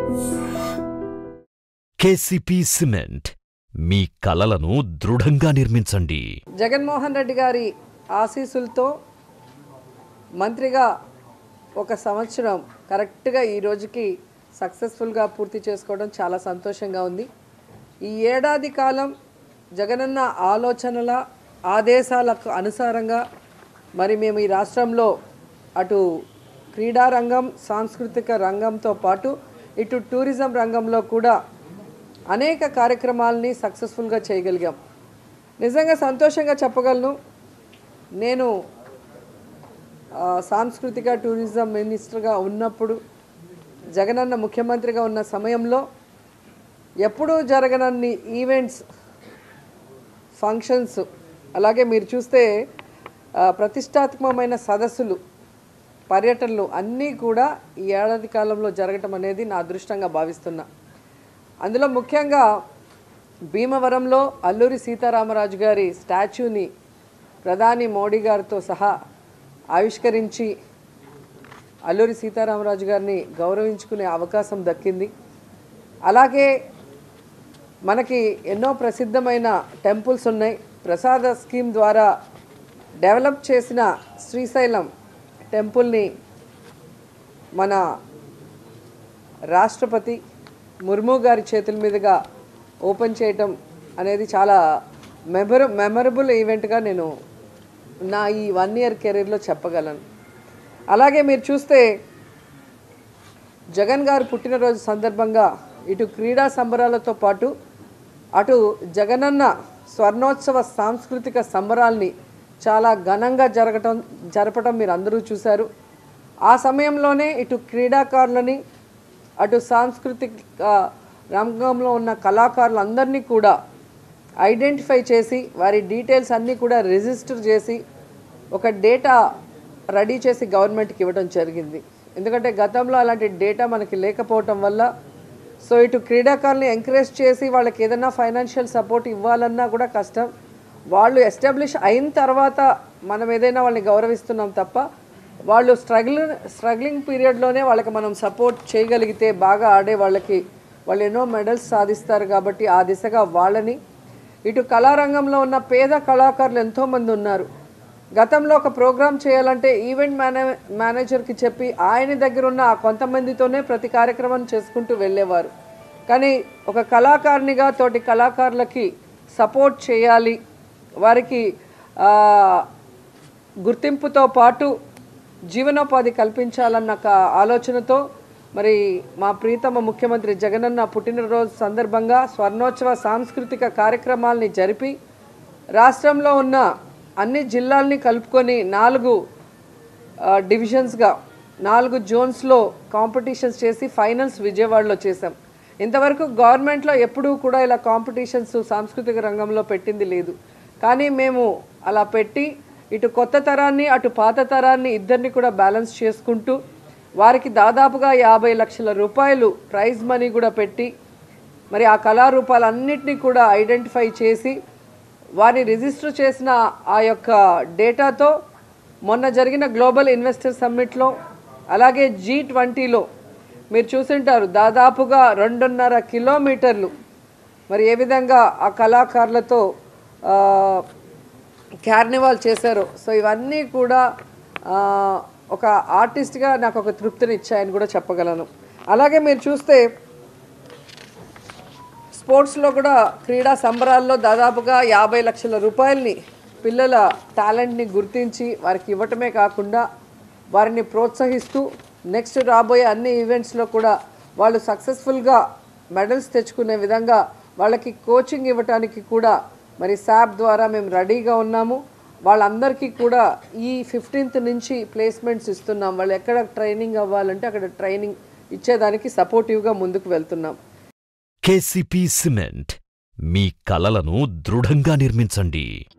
KCP cement మీ కలలను దృఢంగా నిర్మించండి జగన్మోహన్ రెడ్డి గారి ఆశీస్సులతో మంత్రిగా ఒక సంవత్సరం కరెక్ట్గా ఈ రోజుకి సక్సెస్ఫుల్గా పూర్తి చేసుకోవడం చాలా సంతోషంగా ఉంది ఈ ఏడాది కాలం జగనన్న ఆలోచనల ఆదేశాలకు అనుసారంగా మరి మేము ఈ రాష్ట్రంలో అటు క్రీడా రంగం సాంస్కృతిక రంగంతో పాటు ఇటు టూరిజం రంగంలో కూడా అనేక కార్యక్రమాలని సక్సెస్ఫుల్గా చేయగలిగాం నిజంగా సంతోషంగా చెప్పగలను నేను ఆ, సాంస్కృతిక టూరిజం మినిస్టర్గా ఉన్నప్పుడు జగనన్న ముఖ్యమంత్రిగా ఉన్న సమయంలో ఎప్పుడూ జరగనన్ని ఈవెంట్స్ ఫంక్షన్స్ అలాగే మీరు చూస్తే ఆ, ప్రతిష్టాత్మకమైన సదస్సులు పర్యటనలు అన్నీ కూడా ఈ ఏడాది కాలంలో జరగటం అనేది నా అదృష్టంగా భావిస్తున్నా అందులో ముఖ్యంగా భీమవరంలో అల్లూరి సీతారామరాజు గారి స్టాచ్యూని ప్రధాని మోడీ గారితో సహా ఆవిష్కరించి అల్లూరి సీతారామరాజు గారిని గౌరవించుకునే అవకాశం దక్కింది అలాగే మనకి ఎన్నో ప్రసిద్ధమైన టెంపుల్స్ ఉన్నాయి ప్రసాద స్కీమ్ ద్వారా డెవలప్ చేసిన శ్రీశైలం టెంపుల్ని మన రాష్ట్రపతి ముర్ము గారి చేతుల మీదుగా ఓపెన్ చేయటం అనేది చాలా మెమర మెమరబుల్ ఈవెంట్గా నేను నా ఈ వన్ ఇయర్ కెరీర్లో చెప్పగలను అలాగే మీరు చూస్తే జగన్ గారు పుట్టినరోజు సందర్భంగా ఇటు క్రీడా సంబరాలతో పాటు అటు జగనన్న స్వర్ణోత్సవ సాంస్కృతిక సంబరాల్ని చాలా ఘనంగా జరగటం జరపటం మీరు అందరూ చూశారు ఆ సమయంలోనే ఇటు క్రీడాకారులని అటు సాంస్కృతిక రంగంలో ఉన్న కళాకారులందరినీ కూడా ఐడెంటిఫై చేసి వారి డీటెయిల్స్ అన్నీ కూడా రిజిస్టర్ చేసి ఒక డేటా రెడీ చేసి గవర్నమెంట్కి ఇవ్వడం జరిగింది ఎందుకంటే గతంలో అలాంటి డేటా మనకి లేకపోవటం వల్ల సో ఇటు క్రీడాకారుల్ని ఎంకరేజ్ చేసి వాళ్ళకి ఏదైనా ఫైనాన్షియల్ సపోర్ట్ ఇవ్వాలన్నా కూడా కష్టం వాళ్ళు ఎస్టాబ్లిష్ అయిన తర్వాత మనం ఏదైనా వాళ్ళని గౌరవిస్తున్నాం తప్ప వాళ్ళు స్ట్రగుల్ స్ట్రగ్లింగ్ పీరియడ్లోనే వాళ్ళకి మనం సపోర్ట్ చేయగలిగితే బాగా ఆడే వాళ్ళకి వాళ్ళు ఎన్నో మెడల్స్ సాధిస్తారు కాబట్టి ఆ దిశగా వాళ్ళని ఇటు కళారంగంలో ఉన్న పేద కళాకారులు ఎంతోమంది ఉన్నారు గతంలో ఒక ప్రోగ్రామ్ చేయాలంటే ఈవెంట్ మేనే మేనేజర్కి చెప్పి ఆయన దగ్గర ఉన్న ఆ కొంతమందితోనే ప్రతి కార్యక్రమం చేసుకుంటూ వెళ్ళేవారు కానీ ఒక కళాకారునిగా తోటి కళాకారులకి సపోర్ట్ చేయాలి వారికి ఆ, గుర్తింపుతో పాటు జీవనోపాధి కల్పించాలన్న ఒక ఆలోచనతో మరి మా ప్రీతమ ముఖ్యమంత్రి జగనన్న పుట్టినరోజు సందర్భంగా స్వర్ణోత్సవ సాంస్కృతిక కార్యక్రమాల్ని జరిపి రాష్ట్రంలో ఉన్న అన్ని జిల్లాల్ని కలుపుకొని నాలుగు ఆ, డివిజన్స్గా నాలుగు జోన్స్లో కాంపిటీషన్స్ చేసి ఫైనల్స్ విజయవాడలో చేశాం ఇంతవరకు గవర్నమెంట్లో ఎప్పుడూ కూడా ఇలా కాంపిటీషన్స్ సాంస్కృతిక రంగంలో పెట్టింది లేదు కానీ మేము అలా పెట్టి ఇటు కొత్త తరాన్ని అటు పాత తరాన్ని ఇద్దరిని కూడా బ్యాలెన్స్ చేసుకుంటూ వారికి దాదాపుగా యాభై లక్షల రూపాయలు ప్రైజ్ మనీ కూడా పెట్టి మరి ఆ కళారూపాలన్నింటినీ కూడా ఐడెంటిఫై చేసి వారిని రిజిస్టర్ చేసిన ఆ యొక్క డేటాతో మొన్న జరిగిన గ్లోబల్ ఇన్వెస్టర్ సమ్మిట్లో అలాగే జీ ట్వంటీలో మీరు చూసింటారు దాదాపుగా రెండున్నర కిలోమీటర్లు మరి ఏ విధంగా ఆ కళాకారులతో ఆ, కార్నివాల్ చేశారో సో ఇవన్నీ కూడా ఆ, ఒక ఆర్టిస్ట్గా నాకు ఒక తృప్తిని ఇచ్చాయని కూడా చెప్పగలను అలాగే మీరు చూస్తే స్పోర్ట్స్లో కూడా క్రీడా సంబరాల్లో దాదాపుగా యాభై లక్షల రూపాయలని పిల్లల టాలెంట్ని గుర్తించి వారికి ఇవ్వటమే కాకుండా వారిని ప్రోత్సహిస్తూ నెక్స్ట్ రాబోయే అన్ని ఈవెంట్స్లో కూడా వాళ్ళు సక్సెస్ఫుల్గా మెడల్స్ తెచ్చుకునే విధంగా వాళ్ళకి కోచింగ్ ఇవ్వటానికి కూడా మరి శాప్ ద్వారా మేము రెడీగా ఉన్నాము వాళ్ళందరికీ కూడా ఈ ఫిఫ్టీన్త్ నుంచి ప్లేస్మెంట్స్ ఇస్తున్నాం వాళ్ళు ఎక్కడ ట్రైనింగ్ అవ్వాలంటే అక్కడ ట్రైనింగ్ ఇచ్చేదానికి సపోర్టివ్గా ముందుకు వెళ్తున్నాం కేసీపీ సిమెంట్ మీ కలలను దృఢంగా నిర్మించండి